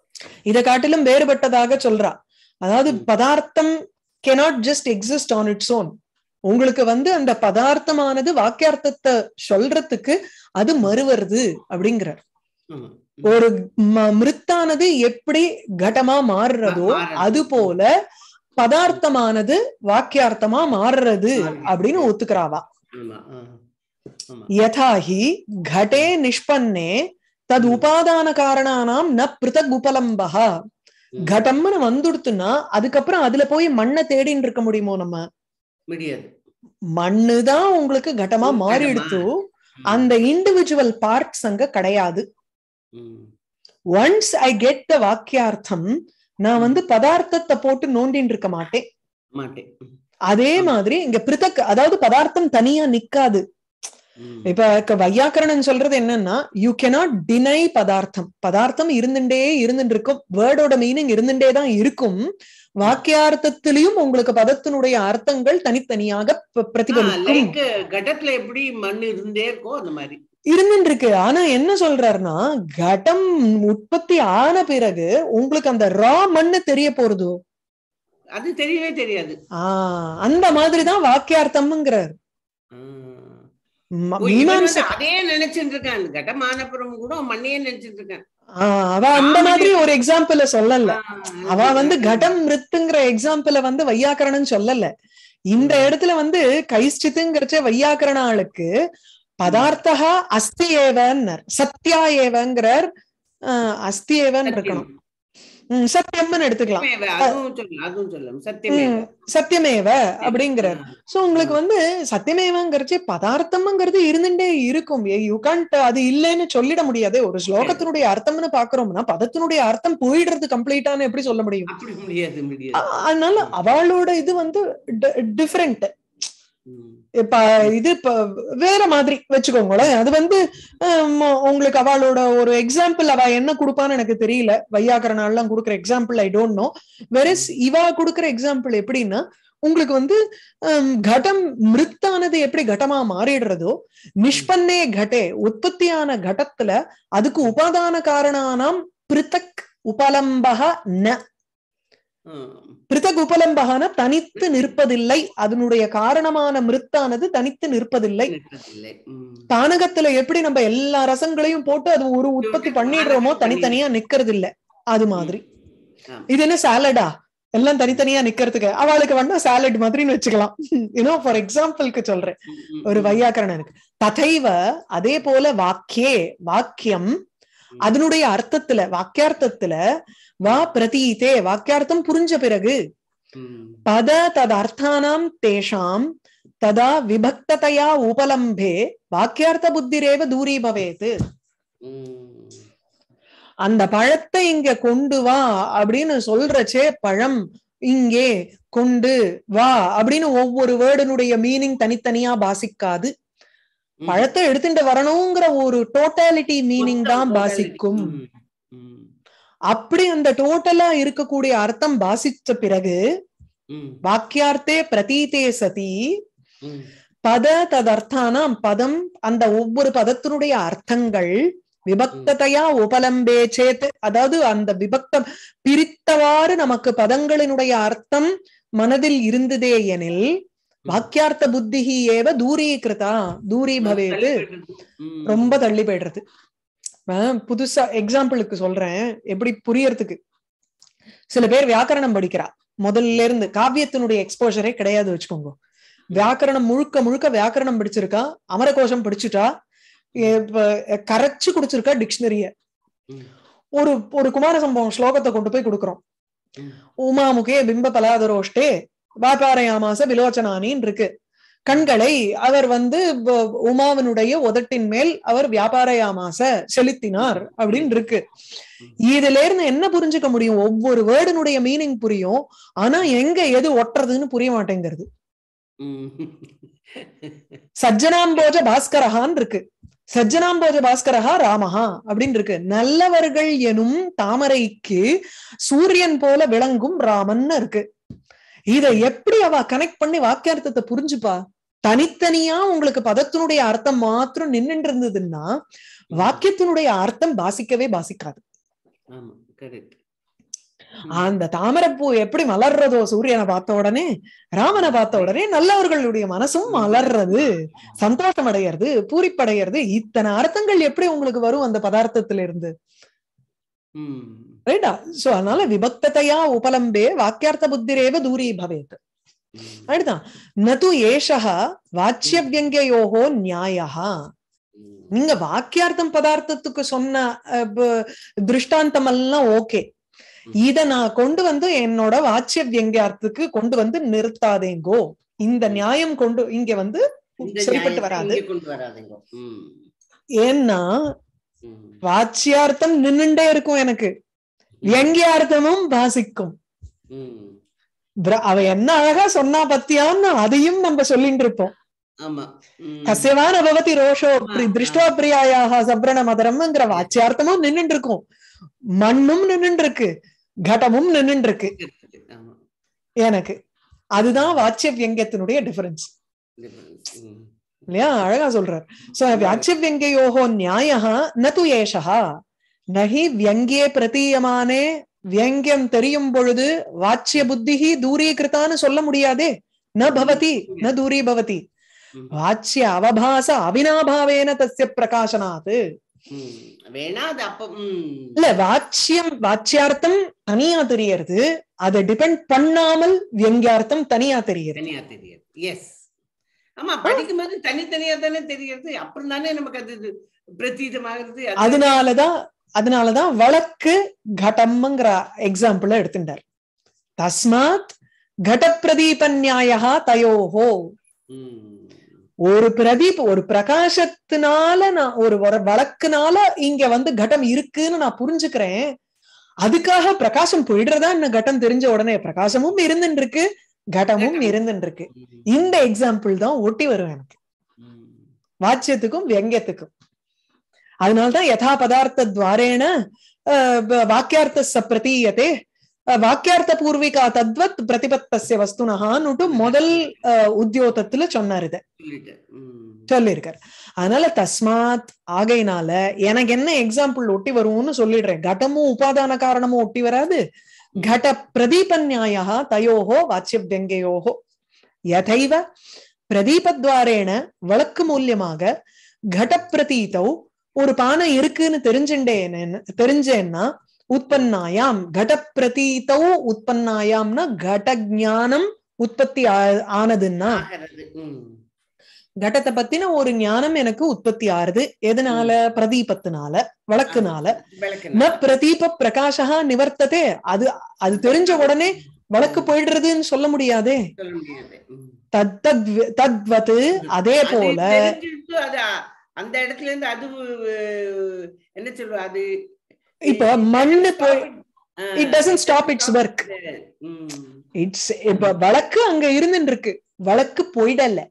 இத காட்டிலும் வேறுபட்டதாக சொல்றா அதாவது ம். பதார்த்தம் cannot just exist on its own உங்களுக்கு வந்து அந்த பதார்த்தமானது வாக்கியார்த்தத்தை சொல்றதுக்கு அது மறுவருது அப்படிங்கிறார் ஆமா. ஒரு ம- மிருத்தானது எப்படி கடமா மாறுறதோ மாறுறது. அது போல பதார்த்தமானது வாக்கியார்த்தமா மாறுறது மாறுறது. அப்படின்னு ஒத்துக்கிறாவா ஆமா ஆ. ஆமா யதாஹி घटे நிஷ்பன்னே தது ம். உபாதான காரணானாம் ந பிருதக் உபலம்பக ம். கடம்னு வந்துடுத்துன்னா அதுக்கப்புறம் அதுல போய் மண்ணை தேடின்னு இருக்க முடியுமோ நம்ம முடியாது மண்ணுதான் உங்களுக்கு கடமா ம், மாறிடுத்து ம். அந்த இண்டிவிஜுவல் பார்ட்ஸ் அங்க கிடையாது ம். ஒன்ஸ் ஐ கெட் த வாக்கியார்த்தம் நான் வந்து பதார்த்தத்தை போட்டு நோண்டின்னு இருக்க மாட்டேன் மாட்டேன் ம். அதே ஆமா. மாதிரி இங்க பிருதக் அதாவது பதார்த்தம் தனியா நிக்காது ம். இப்ப க- வையாக்கரணன் சொல்றது என்னன்னா யூ cannot டினை பதார்த்தம் பதார்த்தம் இருந்துட்டே இருந்துட்டு இருக்கும் வேர்டோட மீனிங் இருந்துட்டே தான் இருக்கும் வாக்கியார்த்தத்திலையும் உங்களுக்கு பதத்தினுடைய அர்த்தங்கள் தனித்தனியாக ப- பிரதிபலிக்கும் லைக் கடத்துல எப்படி மண் இருந்தே இருக்கோ அந்த மாதிரி இருந்துட்டு இருக்கு ஆனா என்ன சொல்றாருன்னா கடம் உற்பத்தி ஆன பிறகு உங்களுக்கு அந்த ரா மண்ணு தெரிய போறதோ அது தெரியவே தெரியாது ஆஹ் அந்த மாதிரிதான் வாக்கியார்த்தம்ங்கிறார் ஆ. ம- ஓ, இவன் வந்து மீமாம்சை அதே நினைச்சிட்டு இருக்கான் கடமானப்புறம் கூட மண்ணையே நினைச்சிட்டு இருக்கான் ஆஹ் அவ அந்த மாதிரி ஒரு எக்ஸாம்பிள சொல்லல அவ வந்து கடம் மிருத்துங்கிற எக்ஸாம்பிள வந்து வையாக்கரணன் சொல்லல இந்த ம். இடத்துல வந்து கைஷ்டித்துங்கிறச்ச வையாக்கரண ஆளுக்கு பதார்த்தா அஸ்தி ஏவன்னர் சத்யா ஏவங்கிறார் ஆஹ் அஸ்தி ஏவன் இருக்கணும் ம், சத்தியம்னு எடுத்துக்கலாம் அதுவும் சொல்லலாம் அதுவும் சொல்லலாம் சத்தியமே ம், சத்தியமேவ அப்படிங்கிறார் சோ உங்களுக்கு வந்து சத்தியமேவங்கிறச்சு பதார்த்தம்ங்கிறது இருந்துட்டே இருக்கும் யூ கான்ட் அது இல்லைன்னு சொல்லிட முடியாது ஒரு ஸ்லோகத்தினுடைய அர்த்தம்னு பாக்குறோம்னா பதத்தினுடைய அர்த்தம் போயிடுறது கம்ப்ளீட்டான்னு எப்படி சொல்ல முடியும் அப்படி முடியாது முடியாது அ- அதனால அவளோட இது வந்து டிஃபரெண்ட் ம். இப்ப இது இப்ப வேற மாதிரி வச்சுக்கோங்களேன் அது வந்து ஹம், உங்களுக்கு அவளோட ஒரு எக்ஸாம்பிள் அவ என்ன கொடுப்பான்னு எனக்கு தெரியல வையாக்கரண எல்லாம் கொடுக்குற example I don't know whereas இவா கொடுக்குற எக்ஸாம்பிள் எப்படின்னா உங்களுக்கு வந்து ஹம், கடம் மிருத்தானது எப்படி கடமா மாறிடுறதோ நிஷ்பன்னே கடே உற்பத்தியான கடத்துல அதுக்கு உபாதான காரணானாம் பிருத்தக் உபலம்பக ந ம். பிருத்தக் உபலம்பகன தனித்து நிற்பதில்லை அதனுடைய காரணமான மிருத்தானது தனித்து நிற்பதில்லை நிற்பதில்லை. ம். தானகத்துல எப்படி நம்ம எல்லா ரசங்களையும் போட்டு அது ஒரு உற்பத்தி பண்ணிடுறோமோ தனித்தனியா நிக்கிறது இல்ல அது மாதிரி ஆமா. இது என்ன சாலடா எல்லாம் தனித்தனியா நிக்கிறதுக்கு அவளுக்கு வேணா சாலட் மாதிரின்னு வச்சுக்கலாம் யூனோ ஃபார் எக்ஸாம்பிளுக்கு சொல்றேன் ம், ம், ஒரு ம். வையாக்கரணனுக்கு ததைவ அதே போல வாக்கியே வாக்கியம் அதனுடைய அர்த்தத்துல வாக்கியார்த்தத்துல வா பிரதீதே வாக்கியார்த்தம் புரிஞ்ச பிறகு ம். பத ததர்த்தானாம் தேஷாம் ததா விபக்ததையா உபலம்பே வாக்கியார்த்த புத்திரேவ தூரி பவேத் ம். அந்த பழத்தை இங்க கொண்டு வா அப்படின்னு சொல்றச்சே பழம் இங்கே கொண்டு வா அப்படின்னு ஒவ்வொரு வேர்டனுடைய மீனிங் தனித்தனியா பாசிக்காது ம். பழத்தை எடுத்துட்டு வரணுங்கிற ஒரு டோட்டாலிட்டி மீனிங் மொத்தம் தான் totality. பாசிக்கும் ம். ம். அப்படி அந்த டோட்டலா இருக்கக்கூடிய அர்த்தம் பாசிச்ச பிறகு ம். வாக்கியார்த்தே பிரதீதே சதி ம். பத ததர்த்தானாம் பதம் அந்த ஒவ்வொரு பதத்தினுடைய அர்த்தங்கள் விபக்ததையா உபலம்பே சேத் அதாவது அந்த விபக்தம் பிரித்தவாறு நமக்கு பதங்களினுடைய அர்த்தம் மனதில் இருந்ததே எனில் வாக்கியார்த்த புத்திஹி ஏவ தூரீகிருதா தூரி பவேது ம். ரொம்ப தள்ளி போயிடுறது ஆஹ் புதுசா எக்ஸாம்பிளுக்கு சொல்றேன் எப்படி புரியறதுக்கு சில பேர் வியாக்கரணம் படிக்கிறா முதல்ல இருந்து காவியத்தினுடைய எக்ஸ்போஷரே கிடையாது வச்சுக்கோங்க வியாக்கரணம் முழுக்க முழுக்க வியாக்கரணம் படிச்சிருக்கா அமரகோஷம் படிச்சுட்டா இப்ப கரைச்சு குடிச்சிருக்கா டிக்ஷனரிய ம். ஒரு ஒரு குமார சம்பவம் ஸ்லோகத்தை கொண்டு போய் கொடுக்குறோம் ம். உமாமுகே பிம்ப பலாதரோஷ்டே வாபாரயாமாச விலோச்சனானின்னு இருக்கு கண்களை அவர் வந்து வ- உமாவினுடைய உதட்டின் மேல் அவர் வியாபாரயாமாச செலுத்தினார் அப்படின்னு இருக்கு இதுல இருந்து என்ன புரிஞ்சுக்க முடியும் ஒவ்வொரு வேர்டனுடைய மீனிங் புரியும் ஆனா எங்க எது ஒட்டுறதுன்னு புரிய மாட்டேங்கிறது ம். சஜ்ஜனாம்போஜ பாஸ்கரஹான் இருக்கு சஜ்ஜனாம்போஜ பாஸ்கரஹா ராமஹா அப்படின்னு இருக்கு நல்லவர்கள் எனும் தாமரைக்கு சூரியன் போல விளங்கும் ராமன்னு இருக்கு இத எப்படி அவ கனெக்ட் பண்ணி வாக்கியார்த்தத்தை புரிஞ்சுப்பா தனித்தனியா உங்களுக்கு பதத்தினுடைய அர்த்தம் மாத்திரம் நின்னுட்டு இருந்ததுன்னா வாக்கியத்தினுடைய அர்த்தம் பாசிக்கவே பாசிக்காது ஆமா கரெக்ட் அந்த தாமரைப்பூ எப்படி மலர்றதோ சூரியனை பார்த்த உடனே ராமனை பார்த்த உடனே நல்லவர்களுடைய மனசும் மலர்றது சந்தோஷம் அடையிறது பூரிப்படைகிறது இத்தனை அர்த்தங்கள் எப்படி உங்களுக்கு வரும் அந்த பதார்த்தத்துல இருந்து ம் ரைட்டா சோ அதனால விபக்ததையா உபலம்பே வாக்கியார்த்த புத்திரேவ தூரி பவேத் ம். அடுத்தான் நது ஏஷः வாச்சிய வியங்கியோகோ நியாயஹா ம். நீங்க வாக்கியார்த்தம் பதார்த்தத்துக்கு சொன்ன அஹ், ப- திருஷ்டாந்தம் எல்லாம் ஓகே இத நான் கொண்டு வந்து என்னோட வாச்சிய வியங்கியார்த்துக்கு கொண்டு வந்து நிறுத்தாதேங்கோ இந்த நியாயம் கொண்டு இங்க வந்து இந்த சரிப்பட்டு நியாயத்தை வராது இங்க கொண்டு வராதீங்க ம் ஏன்னா ம். வாச்சியார்த்தம் நின்னுண்டே இருக்கும் எனக்கு வியங்கியார்த்தமும் பாசிக்கும் ம். பிர- அவ என்ன அழகா சொன்னா பத்தியான்னு அதையும் நம்ம சொல்லிட்டு இருப்போம் ஆமா ம். கசியவான பவதி ரோஷோ பிரி- ஆ, ஆ. திருஷ்டோ பிரியாயாக சப்ரண மதரம்ங்கிற வாச்சியார்த்தமும் நின்னுட்டு இருக்கும் மண்ணும் நின்னுட்டு இருக்கு கடமும் நின்னுட்டு இருக்கு ஆமா எனக்கு அதுதான் வாச்சிய வியங்கியத்தினுடைய டிஃபரன்ஸ் difference. ம். இல்லையா அழகா சொல்றார் சோ வாச்சிய வியங்கியோகோ நியாயः நது ஏஷः நஹி வியங்கியே பிரதீயமானே வியங்கியம் தெரியும் பொழுது வாச்சிய புத்திஹி தூரீகிருத்தான்னு சொல்ல முடியாதே ந பவதி ந தூரி பவதி ம். வாச்சிய அவபாச அவினாபாவேன தஸ்ய பிரகாசனாத் ம். வேணா அது அப்ப ம். இல்ல வாச்சியம் வாச்சியார்த்தம் தனியா தெரியறது அதை டிபெண்ட் பண்ணாமல் வியங்கியார்த்தம் தனியா தெரியறது தனியா தெரியாது எஸ் ஆமா படிக்கும்போது தனித்தனியா தானே தெரியுது அப்புறம் தானே நமக்கு அது இது பிரதீதமாகிறது அது- அதனாலதான் அதனாலதான் வழக்கு கடம்ங்கிற எக்ஸாம்பிள் எடுத்துட்டார் தஸ்மாத் கடப்பிரதீப நியாயா தயோஹோ ம். ஒரு பிரதீப் ஒரு பிரகாசத்தினால நான் ஒரு வர- வழக்குனால இங்க வந்து கடம் இருக்குன்னு நான் புரிஞ்சுக்கிறேன் அதுக்காக பிரகாசம் போயிடுறதா என்ன கட்டம் தெரிஞ்ச உடனே பிரகாசமும் இருந்துட்டு இருக்கு கடமும் கடம். இருந்துட்டு இருக்கு ம். இந்த எக்ஸாம்பிள் தான் ஒட்டி வரும் எனக்கு ம். வாச்சியத்துக்கும் வியங்கியத்துக்கும் அதனால்தான் யதா பதார்த்த துவாரேன அஹ், வ- வாக்கியார்த்த பிரதீயத்தே அஹ், வாக்கியார்த்த பூர்விகா தத்வத் பிரதிபத்தஸ்ய வஸ்துனஹான்னுட்டு முதல் அஹ், உத்தியோகத்துல சொன்னார் இத சொல்லிட்டேன். ம். சொல்லியிருக்காரு அதனால தஸ்மாத் ஆகையினால எனக்கு என்ன எக்ஸாம்பிள் ஒட்டி வரும்னு சொல்லிடுறேன் கடமும் உபாதான காரணமும் ஒட்டி வராது கட பிரதீப நியாயா தயோஹோ வாச்சிய வியங்கயோஹோ யதைவ பிரதீபத்வாரேன வழக்கு மூலியமாக கட பிரதீதௌ ஒரு பானை இருக்குன்னு தெரிஞ்சுட்டேன் தெரிஞ்சேன்னா உற்பன்னாயாம் கட பிரதீதௌ உற்பன்னாயாம்னா கட ஞானம் உற்பத்தி ஆ- ஆனதுன்னா ஆகிறது. ம். கடத்தை பத்தின ஒரு ஞானம் எனக்கு உற்பத்தி ஆறுது எதனால பிரதீபத்தினால வழக்குனால விளக்கு ந பிரதீப பிரகாஷா நிவர்த்ததே அது அது தெரிஞ்ச உடனே வழக்கு போயிடுறதுன்னு சொல்ல முடியாதே சொல்ல முடியாது ம். தத் தத் தத்வத் அதே அது போல தெரிஞ்சுட்டு அது அ- அந்த இடத்துல இருந்து அது அஹ், என்ன சொல்லுவா அது இப்ப மண்ணு போய் ஆ, it doesn't stop its work. ம். இட்ஸ் இப்ப வழக்கு அங்க இருந்துட்டு இருக்கு வழக்கு போயிடல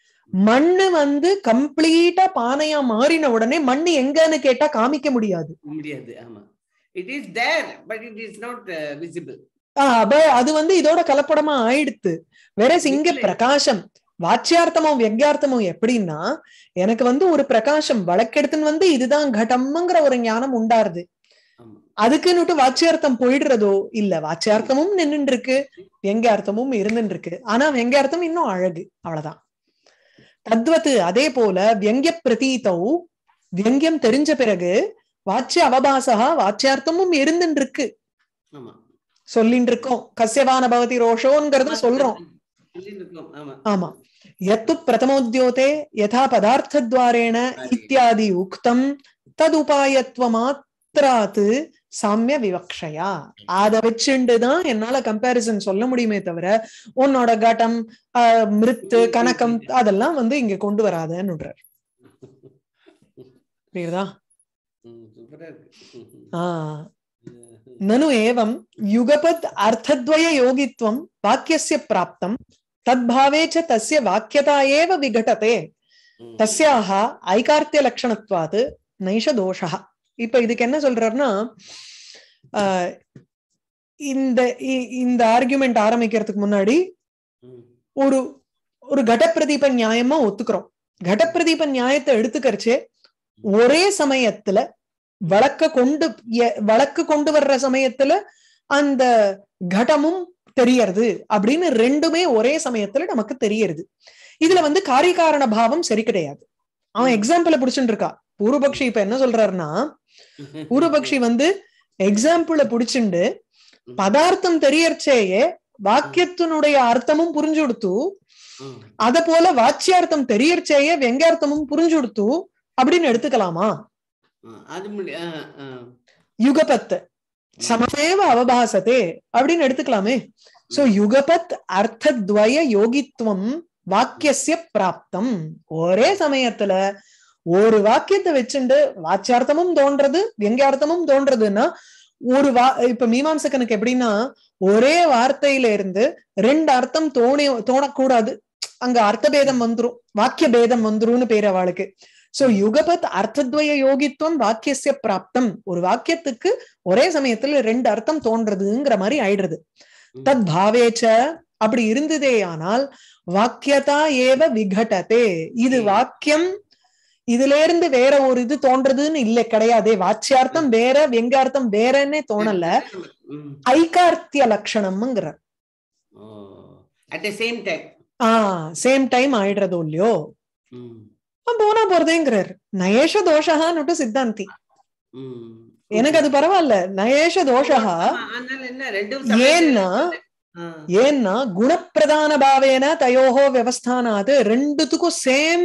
மண்ணு வந்து கம்ப்ளீட்டா பானையா மாறின உடனே மண்ணு எங்கன்னு கேட்டா காமிக்க முடியாது முடியாது ஆமா it is there but it is not visible ஆஹ் அப்ப அது வந்து இதோட கலப்படமா ஆயிடுத்து வேற இங்க Decline. பிரகாசம் வாச்சியார்த்தமும் வியங்கியார்த்தமும் எப்படின்னா எனக்கு வந்து ஒரு பிரகாசம் வழக்கெடுத்துன்னு வந்து இதுதான் கடம்ங்கிற ஒரு ஞானம் உண்டாருது ஆமா அதுக்குன்னுட்டு வாச்சியார்த்தம் போயிடுறதோ இல்ல வாச்சியார்த்தமும் நின்னுட்டு இருக்கு வியங்கியார்த்தமும் இருந்துட்டு இருக்கு ஆனா வியங்கியார்த்தம் இன்னும் அழகு அவ்வளவுதான் தத்வத்து அதே போல வியங்கிய பிரதீதௌ வியங்கியம் தெரிஞ்ச பிறகு வாச்சிய அவபாசகா வாச்சியார்த்தமும் இருந்துட்டு இருக்கு ஆமா சொல்லிட்டு இருக்கோம் கசியவான பவதி ரோஷோங்கிறத சொல்றோம் சொல்லிட்டு இருக்கோம் ஆமா ஆமா எத்து பிரதமோத்யோதே யதா பதார்த்தத்வாரேண இத்தியாதி உக்தம் ததுபாயத்துவ மாத்திராத்து சாமிய விவக்ஷயா அத வச்சுண்டுதான் என்னால கம்பேரிசன் சொல்ல முடியுமே தவிர உன்னோட கட்டம் ஆஹ், மிருத்து கணக்கம் அதெல்லாம் வந்து இங்க கொண்டு வராதன்னு புரியுதா ம், சூப்பரா இருக்கு ஆஹ் ननु एवं युगपत् अर्थद्वय योगित्वं वाक्यस्य प्राप्तं तद्भावे च तस्य वाक्यता एव विघटते ம். தஸ்யாக ஐகார்த்திய லட்சணத்வாது நைஷ தோஷா இப்ப இதுக்கு என்ன சொல்றாருன்னா ஆஹ் இந்த இ- இந்த ஆர்குமெண்ட் ஆரம்பிக்கிறதுக்கு முன்னாடி ம். ஒரு ஒரு கடப்பிரதீப நியாயமா ஒத்துக்கிறோம் கடப்பிரதீப நியாயத்தை எடுத்துக்கரிச்சே ஒரே சமயத்துல வழக்க கொண்டு எ- வழக்கு கொண்டு வர்ற சமயத்துல அந்த கடமும் தெரியறது அப்படின்னு ரெண்டுமே ஒரே சமயத்துல நமக்கு தெரியறது இதுல வந்து காரியகாரண பாவம் சரி கிடையாது அவன் எக்ஸாம்பிள புடிச்சுட்டு இருக்கா பூர்வபக்ஷி இப்ப என்ன சொல்றாருன்னா பூர்வபக்ஷி வந்து எக்ஸாம்பிள புடிச்சுண்டு பதார்த்தம் தெரியறச்சேயே வாக்கியத்தினுடைய அர்த்தமும் புரிஞ்சு கொடுத்து ம். அத போல வாச்சியார்த்தம் தெரியறச்சேயே வெங்கார்த்தமும் புரிஞ்சு கொடுத்து அப்படின்னு எடுத்துக்கலாமா ஆ, அது முடி ஆ, ஆ. யுகபத் சமமேவ அவபாசத்தே அப்படின்னு எடுத்துக்கலாமே சோ யுகபத் அர்த்தத்வய யோகித்துவம் வாக்கியசிய பிராப்தம் ஒரே சமயத்துல ஒரு வாக்கியத்தை வச்சுண்டு வாச்சியார்த்தமும் தோன்றது வெங்கார்த்தமும் தோன்றதுன்னா ஒரு வா இப்ப மீமாம்சகனுக்கு எப்படின்னா ஒரே வார்த்தையில இருந்து ரெண்டு அர்த்தம் தோணி தோணக்கூடாது அங்க அர்த்த பேதம் வந்துரும் வாக்கிய பேதம் வந்துரும்னு பேர் அவளுக்கு சோ யுகபத் அர்த்தத்வய யோகித்துவம் வாக்கியசிய பிராப்தம் ஒரு வாக்கியத்துக்கு ஒரே சமயத்துல ரெண்டு அர்த்தம் தோன்றதுங்கிற மாதிரி ஆயிடுறது தத் பாவேச்ச அப்படி இருந்ததே ஆனால் வாக்கியதா ஏவ விகடதே இது ம். வாக்கியம் இதுல இருந்து வேற ஒரு இது தோன்றதுன்னு இல்ல கிடையாதே வாச்சியார்த்தம் வேற வெங்கார்த்தம் வேறன்னே தோணல ம். ஐகார்த்திய லட்சணம்ங்கிற ஓ. at the same time ஆஹ் சேம் டைம் ஆயிடுறதோ இல்லையோ ம், அவன் போனா போறதேங்கிறார் நயேஷ தோஷகான்னுட்டு சித்தாந்தி ம். எனக்கு அது பரவாயில்ல நயேஷ தோஷா ஆமா, அதனால என்ன ரெண்டும் ஏன்னா ஆ, ஏன்னா குணப்பிரதான பாவேன தயோஹோ வியவஸ்தானாது ரெண்டுத்துக்கும் சேம்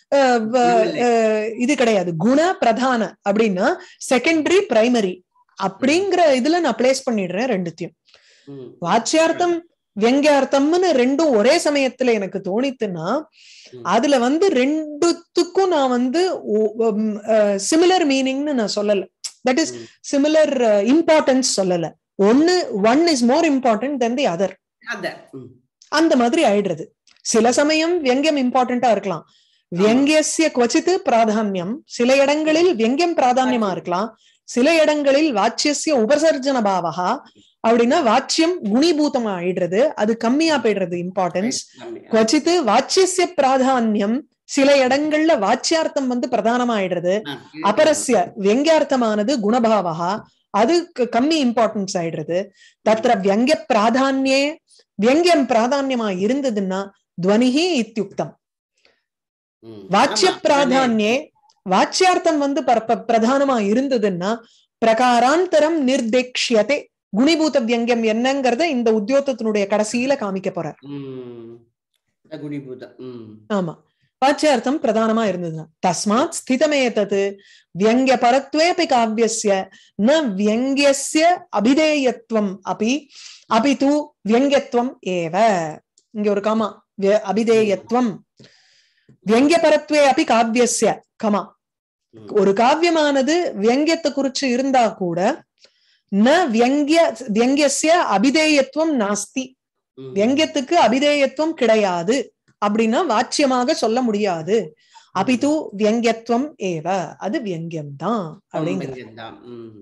இது கிடையாது குண பிரதான அப்படின்னா செகண்டரி பிரைமரி அப்படிங்கிற இதுல நான் பிளேஸ் பண்ணிடுறேன் ரெண்டுத்தையும் ம். வாச்சியார்த்தம் வெங்கியார்த்தம்னு ரெண்டும் ஒரே சமயத்துல எனக்கு தோணித்துன்னா ம். அதுல வந்து ரெண்டுத்துக்கும் நான் வந்து சிமிலர் மீனிங்னு நான் சொல்லல தட் இஸ் ம். சிமிலர் இம்பார்ட்டன்ஸ் சொல்லல ஒன்னு one is more important than the other அதான் ம். அந்த மாதிரி ஆயிடுறது சில சமயம் வியங்கியம் இம்பார்ட்டண்டா இருக்கலாம் வியங்கியசிய குவச்சித்து பிராதான்யம் சில இடங்களில் வியங்கியம் பிராதான்யமா இருக்கலாம் சில இடங்களில் வாச்சியசிய உபசர்ஜன பாவகா அப்படின்னா வாச்சியம் குணிபூதமா ஆயிடுறது அது கம்மியா போயிடுறது இம்பார்ட்டன்ஸ் ஆமா. குவச்சித்து வாச்சியசிய பிராதான்யம் சில இடங்கள்ல வாச்சியார்த்தம் வந்து பிரதானமா ஆயிடுறது ஆ, அபரஸ்ய வியங்கியார்த்தமானது குணபாவகா அது க- கம்மி இம்பார்ட்டன்ஸ் ஆயிடுறது தத்திர வியங்கிய பிராதான்யே வியங்கியம் பிராதான்யமா இருந்ததுன்னா துவனிஹி இத்தியுக்தம் ம். வாச்சிய ஆமா, பிராதான்யே வாச்சியார்த்தம் வந்து பர- ப- பிரதானமா இருந்ததுன்னா பிரகாராந்தரம் நிர்தேக்ஷியதே குணிபூத வியங்கியம் என்னங்கறத இந்த உத்தியோகத்தினுடைய கடைசியில காமிக்க போறார் ம். குணிபூதம் ம். ஆமா வாச்சியார்த்தம் பிரதானமா இருந்ததுன்னா தஸ்மாத் ஸ்திதமேதத் வியங்கிய பரத்வேபி காவியஸ்ய ந வியங்கியஸ்ய அபிதேயத்துவம் அபி அபி தூ வியங்கியத்துவம் ஏவ இங்க ஒரு காமா விய- அபிதேயத்துவம் வியங்கிய பரத்வே அபி காவியஸ்ய கமா ம். ஒரு காவியமானது வியங்கியத்தை குறிச்சு இருந்தா கூட ந வியங்கிய வியங்கியஸ்ய அபிதேயத்துவம் நாஸ்தி ம். வியங்கியத்துக்கு அபிதேயத்துவம் கிடையாது அப்படின்னா வாச்சியமாக சொல்ல முடியாது அபிது வியங்கியத்துவம் ஏவ அது வியங்கியம் தான் அப்படிங்கிற வெங்கட்தான். ம்.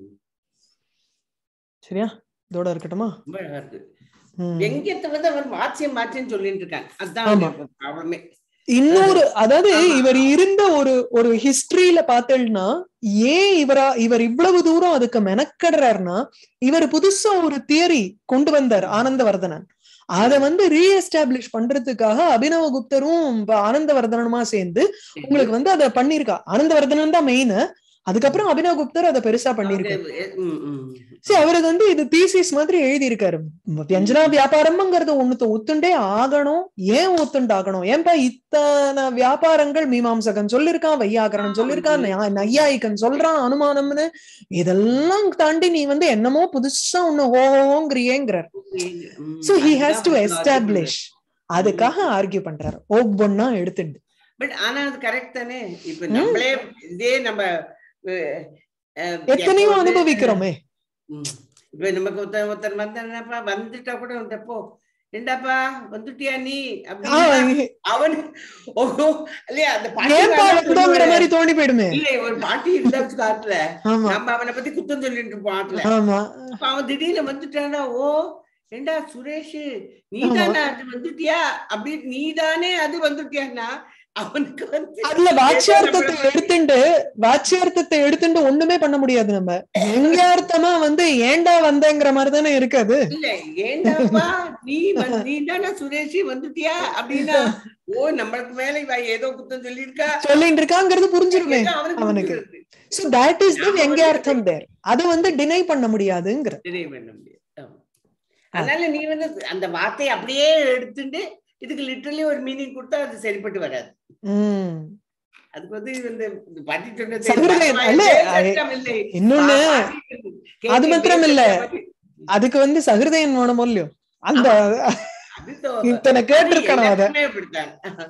சரியா இதோட இருக்கட்டுமா ரொம்ப அழகா இருக்கு ம். வெங்கத்தை வந்து அவர் வாட்சியம் மாற்றின்னு சொல்லிட்டு இருக்காங்க அதுதான் ஆமா. ப்ராப்ளமே இன்னொரு அதாவது ஆமா. இவர் இருந்த ஒரு ஒரு ஹிஸ்டரியில பார்த்தேன்னா ஏன் இவரா இவர் இவ்வளவு தூரம் அதுக்கு மெனக்கடுறாருன்னா இவர் புதுசா ஒரு தியரி கொண்டு வந்தார் ஆனந்தவர்தனன் அத வந்து ரீஎஸ்டாப்ளிஷ் பண்றதுக்காக அபினவ குப்தரும் இப்ப ஆனந்தவர்தனனுமா சேர்ந்து உங்களுக்கு வந்து அதை பண்ணிருக்கா ஆனந்தவர்தனன் தான் மெயின் அதுக்கப்புறம் அபினவ குப்தர் அதை பெருசா பண்ணிருக்காரு ம், ம். சரி அவருக்கு வந்து இது தீசிஸ் மாதிரி எழுதியிருக்காரு வியஞ்சனா வியாபாரம்ங்கிறது ஒண்ணுத்த ஒத்துண்டே ஆகணும் ஏன் ஒத்துண்டு ஆகணும் ஏன்பா இத்தனை வியாபாரங்கள் மீமாம்சகன் சொல்லிருக்கான் வையாகரன் சொல்லிருக்கான் நையா- நையாயிகன் சொல்றான் அனுமானம்னு இதெல்லாம் தாண்டி நீ வந்து என்னமோ புதுசா ஒண்ணு ஹோங்கிறியேங்கிறார் ம். சோ ஹி ஹேஸ் அதுதான் டு வந்து எஸ்டாப்ளிஷ் அதுக்காக ஆர்கியூ பண்றாரு ஒவ்வொன்னா எடுத்துண்டு பட் ஆனா அது கரெக்ட் தானே இப்ப நம்மளே இதே நம்ம அஹ், அஹ், எத்தனையோ எப்போ வந்து- அனுபவிக்கிறோமே ம். இப்ப நமக்கு ஒருத்தர் ஒருத்தர் வந்தானப்பா வந்துட்டா கூட வந்தப்போ ஏண்டாப்பா வந்துட்டியா நீ ஆஹ் அப்படின்னு அவன் ஓஹோ இல்லையா அந்த பாட்டி ஏன்பா வேணா வந்தோங்கிற சொல்லுவாரு. மாதிரி தோணி போயிடுமே இல்ல ஒரு பாட்டி இருந்தா காட்டுல ஆமா நம்ம அவனை பத்தி குத்தம் சொல்லிட்டு இருப்போம் ஆட்டுல ஆமா அப்ப அவன் திடீர்னு வந்துட்டானா ஓ ஏண்டா சுரேஷ் நீதானா அது வந்துட்டியா அப்படி நீதானே அது வந்துட்டியான்னா அவனுக்கு வந்து அதுல வாச்சியார்த்தத்தை எடுத்துட்டு வாச்சியார்த்தத்தை எடுத்துட்டு ஒண்ணுமே பண்ண முடியாது நம்ம எங்கார்த்தமா வந்து ஏண்டா வந்தேங்கிற மாதிரி தானே இருக்காது இல்ல ஏண்டாப்பா நீ வந்து நீதானா சுரேஷ் வந்துட்டியா அப்படின்னா ஓ நம்மளுக்கு மேல இவ ஏதோ குத்தம் சொல்லியிருக்கா சொல்லிட்டு இருக்காங்கிறது புரிஞ்சிருமே ஏதோ அவனுக்கு அவனுக்கு. புரிஞ்சிருது. சோ தட் இஸ் த வெங்கார்த்தம் தேர் அது வந்து டினை பண்ண முடியாதுங்கிற தெரிய பண்ண முடியாது ஆமா. அதனால நீ வந்து அந்த வார்த்தையை அப்படியே எடுத்துட்டு இதுக்கு லிட்டரலி ஒரு மீனிங் கொடுத்தா அது சரிப்பட்டு வராது உம் அதுக்கு வந்து இந்த பாட்டி சொன்னது சங்கரலிங்கம், அல்ல, வேதம் இல்லை. இன்னொன்னு பாட்டி அது மாத்திரம் இல்ல. கேட்டு அதுக்கு வந்து சகிருதயன் வேணுமோ இல்லையோ அந்த அது தோ- இத்தனை அது கேட்டிருக்கணும் அத எல்லாருக்குமே அப்படித்தான்